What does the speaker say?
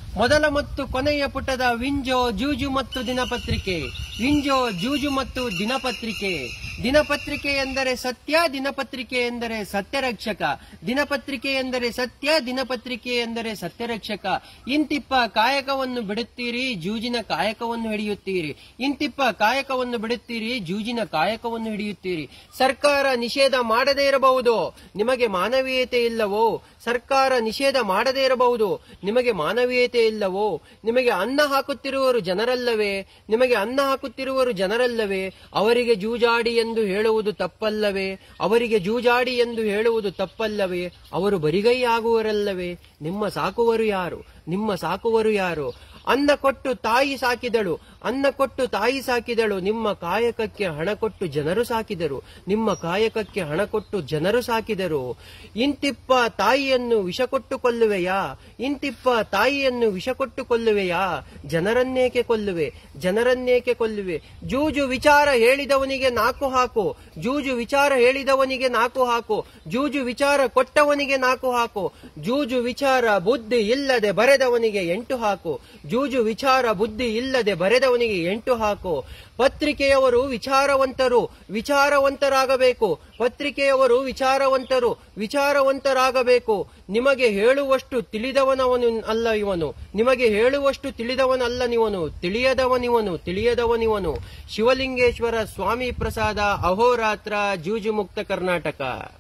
ಮೊದಲ ಮತ್ತು ಕೊನೆಯ ಪುಟದ ವಿಂಜೋ ಜೂಜು ಮತ್ತು ದಿನಪತ್ರಿಕೆ ವಿಂಜೋ ಜೂಜು ಮತ್ತು ದಿನಪತ್ರಿಕೆ ದಿನಪತ್ರಿಕೆ ಎಂದರೆ ಸತ್ಯ ದಿನಪತ್ರಿಕೆ ಎಂದರೆ ಸತ್ಯರಕ್ಷಕ ದಿನಪತ್ರಿಕೆ ಎಂದರೆ ಸತ್ಯ ದಿನಪತ್ರಿಕೆ ಎಂದರೆ ಸತ್ಯರಕ್ಷಕ ಇಂತಿಪ್ಪ ಕಾಯಕವನ್ನು ಬಿಡುತ್ತೀರಿ ಜೂಜಿನ ಕಾಯಕವನ್ನು ಹಿಡಿಯುತ್ತೀರಿ ಇಂತಿಪ್ಪ ಕಾಯಕವನ್ನು ಬಿಡುತ್ತೀರಿ ಜೂಜಿನ ಕಾಯಕವನ್ನು ಹಿಡಿಯುತ್ತೀರಿ ಸರ್ಕಾರ ನಿಷೇಧ ಮಾಡದೇ ಇರಬಹುದು ನಿಮಗೆ ಮಾನವೀಯತೆ ಇಲ್ಲವೋ ಸರ್ಕಾರ ನಿಷೇಧ ಮಾಡದೇ ಇರಬಹುದು ನಿಮಗೆ ಮಾನವೀಯತೆ ಇಲ್ಲವೋ ನಿಮಗೆ ಅನ್ನ ಹಾಕುತ್ತಿರುವರು ಜನರಲ್ಲವೇ ನಿಮಗೆ ಅನ್ನ ಹಾಕುತ್ತಿರುವರು ಜನರಲ್ಲವೇ ಅವರಿಗೆ ಜೂಜಾಡಿ ಎಂದು ಹೇಳುವುದು ತಪ್ಪಲ್ಲವೇ ಅವರಿಗೆ ಜೂಜಾಡಿ ಎಂದು ಹೇಳುವುದು ತಪ್ಪಲ್ಲವೇ ಅವರು ಬರಿಗೈ ಆಗುವರಲ್ಲವೇ ನಿಮ್ಮ ಸಾಕುವರು ಯಾರು ನಿಮ್ಮ ಸಾಕುವರು ಯಾರು ಅನ್ನ ಕೊಟ್ಟು ತಾಯಿ ಸಾಕಿದಳು ಅನ್ನ ಕೊಟ್ಟು ತಾಯಿ ಸಾಕಿದಳು ನಿಮ್ಮ ಕಾಯಕಕ್ಕೆ ಹಣ ಕೊಟ್ಟು ಜನರು ಸಾಕಿದರು ನಿಮ್ಮ ಕಾಯಕಕ್ಕೆ ಹಣ ಕೊಟ್ಟು ಜನರು ಸಾಕಿದರು ಇಂತಿಪ್ಪ ತಾಯಿಯನ್ನು ವಿಷ ಕೊಟ್ಟು ಕೊಲ್ಲುವೆಯಾ ಇಂತಿಪ್ಪ ತಾಯಿಯನ್ನು ವಿಷ ಕೊಟ್ಟು ಕೊಲ್ಲುವೆಯಾ ಜನರನ್ನೇಕೆ ಕೊಲ್ಲುವೆ ಜನರನ್ನೇಕೆ ಕೊಲ್ಲುವೆ ಜೂಜು ವಿಚಾರ ಹೇಳಿದವನಿಗೆ ನಾಕು ಹಾಕು ಜೂಜು ವಿಚಾರ ಹೇಳಿದವನಿಗೆ ನಾಕು ಹಾಕು ಜೂಜು ವಿಚಾರ ಕೊಟ್ಟವನಿಗೆ ನಾಕು ಹಾಕು ಜೂಜು ವಿಚಾರ ಬುದ್ಧಿ ಇಲ್ಲದೆ ಬರೆದವನಿಗೆ ಎಂಟು ಹಾಕು ಜೂಜು ವಿಚಾರ ಬುದ್ಧಿ ಇಲ್ಲದೆ ಬರೆದವನಿಗೆ ಎಂಟು ಹಾಕು ಪತ್ರಿಕೆಯವರು ವಿಚಾರವಂತರು ವಿಚಾರವಂತರಾಗಬೇಕು ಪತ್ರಿಕೆಯವರು ವಿಚಾರವಂತರು ವಿಚಾರವಂತರಾಗಬೇಕು ನಿಮಗೆ ಹೇಳುವಷ್ಟು ತಿಳಿದವನವನು ಅಲ್ಲ ಇವನು ನಿಮಗೆ ಹೇಳುವಷ್ಟು ತಿಳಿದವನಲ್ಲ ನೀವನು ತಿಳಿಯದವನಿವನು ತಿಳಿಯದವನಿವನು ಶಿವಲಿಂಗೇಶ್ವರ ಸ್ವಾಮಿ ಪ್ರಸಾದ ಅಹೋರಾತ್ರ ಜೂಜು ಮುಕ್ತ ಕರ್ನಾಟಕ